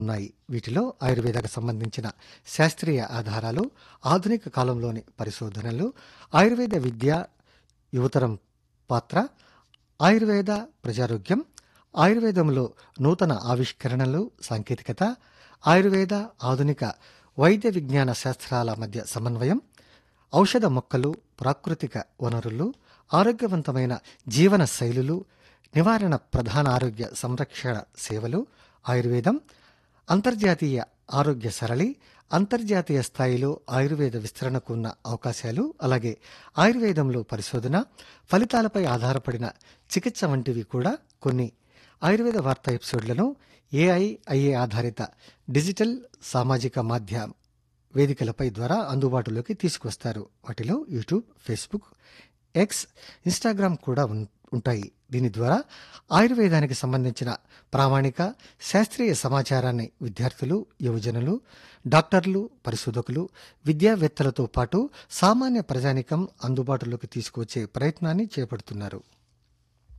ఉన్నాయి వీటిలో ఆయుర్వేదకు సంబంధించిన శాస్త్రీయ ఆధారాలు ఆధునిక కాలంలోని పరిశోధనలు ఆయుర్వేద విద్య యువతరం పాత్ర ఆయుర్వేద ప్రజారోగ్యం ఆయుర్వేదంలో నూతన ఆవిష్కరణలు సాంకేతికత ఆయుర్వేద ఆధునిక వైద్య విజ్ఞాన శాస్త్రాల మధ్య సమన్వయం ఔషధ మొక్కలు ప్రాకృతిక వనరులు ఆరోగ్యవంతమైన జీవన శైలులు నివారణ ప్రధాన ఆరోగ్య సంరక్షణ సేవలు ఆయుర్వేదం అంతర్జాతీయ ఆరోగ్య సరళి అంతర్జాతీయ స్థాయిలో ఆయుర్వేద విస్తరణకు ఉన్న అవకాశాలు అలాగే ఆయుర్వేదంలో పరిశోధన ఫలితాలపై ఆధారపడిన చికిత్స వంటివి కూడా కొన్ని ఆయుర్వేద వార్తా ఎపిసోడ్లను ఏఐఐఏ ఆధారిత డిజిటల్ సామాజిక మాధ్యమ వేదికలపై ద్వారా అందుబాటులోకి తీసుకువస్తారు వాటిలో యూట్యూబ్ ఫేస్బుక్ ఎక్స్ ఇన్స్టాగ్రామ్ కూడా ఉన్- ఉంటాయి దీని ద్వారా ఆయుర్వేదానికి సంబంధించిన ప్రామాణిక శాస్త్రీయ సమాచారాన్ని విద్యార్థులు యువజనులు డాక్టర్లు పరిశోధకులు విద్యావేత్తలతో పాటు సామాన్య ప్రజానికం అందుబాటులోకి తీసుకువచ్చే ప్రయత్నాన్ని చేపడుతున్నారు